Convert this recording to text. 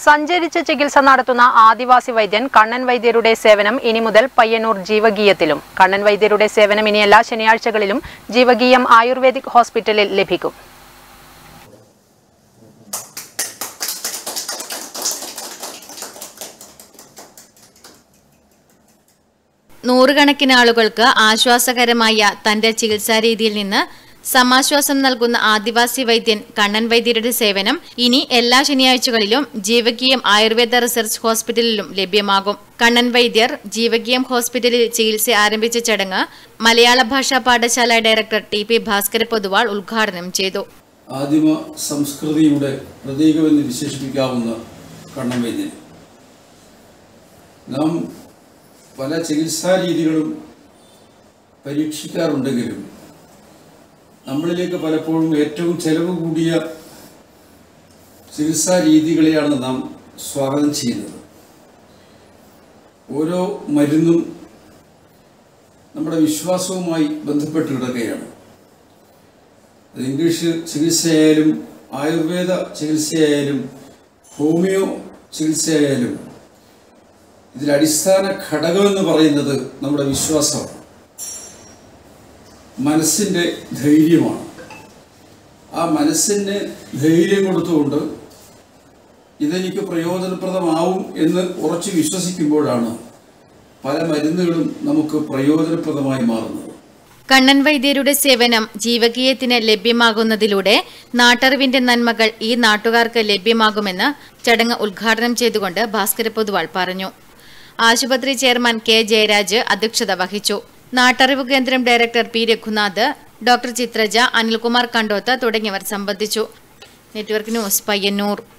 സഞ്ചരിച്ച് ചികിത്സ നടത്തുന്ന ആദിവാസി വൈദ്യൻ കണ്ണൻ വൈദ്യരുടെ സേവനം ഇനി മുതൽ പയ്യന്നൂർ ജീവഗീയത്തിലും കണ്ണൻ വൈദ്യരുടെ സേവനം ഇനി എല്ലാ ശനിയാഴ്ചകളിലും ജീവഗീയം ആയുർവേദിക് ഹോസ്പിറ്റലിൽ ലഭിക്കും നൂറുകണക്കിന് ആളുകൾക്ക് ആശ്വാസകരമായ തന്റെ ചികിത്സാരീതിയിൽ നിന്ന് സമാശ്വാസം നൽകുന്ന ആദിവാസി വൈദ്യൻ കണ്ണൻ വൈദ്യരുടെ സേവനം ഇനി എല്ലാ ശനിയാഴ്ചകളിലും ജീവകീയം ആയുർവേദ റിസർച്ച് ഹോസ്പിറ്റലിലും ലഭ്യമാകും കണ്ണൻ വൈദ്യർ ജീവകീയം ഹോസ്പിറ്റലിൽ ചികിത്സ ആരംഭിച്ച ചടങ്ങ് Malayala Bhasha Pathashala director T P Bhaskara Poduval ഉദ്ഘാടനം ചെയ്തു ആദിമ സംസ്കൃതിയുടെ പ്രതീകമെന്ന് വിശേഷിപ്പിക്കാവുന്ന കണ്ണൻ വൈദ്യൻ നാം പല ചികിത്സാ രീതികളും പരീക്ഷിക്കാറുണ്ടെങ്കിലും നമ്മളിലേക്ക് പലപ്പോഴും ഏറ്റവും ചെലവ് കൂടിയ ചികിത്സാ രീതികളെയാണ് നാം സ്വാഗതം ചെയ്യുന്നത് ഓരോ മരുന്നും നമ്മുടെ വിശ്വാസവുമായി ബന്ധപ്പെട്ട് കിടക്കുകയാണ് അത് ഇംഗ്ലീഷ് ചികിത്സയായാലും ആയുർവേദ ചികിത്സയായാലും ഹോമിയോ ചികിത്സയായാലും ഇതിൽ അടിസ്ഥാന ഘടകമെന്ന് പറയുന്നത് നമ്മുടെ വിശ്വാസമാണ് മനസ്സിൻ്റെ ധൈര്യമാണ് ആ മനസ്സിന് ധൈര്യം കൊടുത്തുകൊണ്ട് ഇതെനിക്ക് പ്രയോജനപ്രദമാവും എന്ന് ഉറച്ചു വിശ്വസിക്കുമ്പോഴാണ് പല മരുന്നുകളും നമുക്ക് പ്രയോജനപ്രദമായി മാറുന്നത് കണ്ണൻ വൈദ്യരുടെ സേവനം ജീവകീയത്തിന് ലഭ്യമാകുന്നതിലൂടെ നാട്ടറിവിന്റെ നന്മകൾ ഈ നാട്ടുകാർക്ക് ലഭ്യമാകുമെന്ന് ചടങ്ങ് ഉദ്ഘാടനം ചെയ്തുകൊണ്ട് ഭാസ്കര പൊതുവാൾ പറഞ്ഞു ആശുപത്രി ചെയർമാൻ കെ ജയരാജ് അധ്യക്ഷത വഹിച്ചു നാട്ടറിവ് കേന്ദ്രം director P Raghunath doctor Chitraja Anilkumar Kandoth തുടങ്ങിയവർ സംബന്ധിച്ചു നെറ്റ്വർക്ക് ന്യൂസ് പയ്യന്നൂർ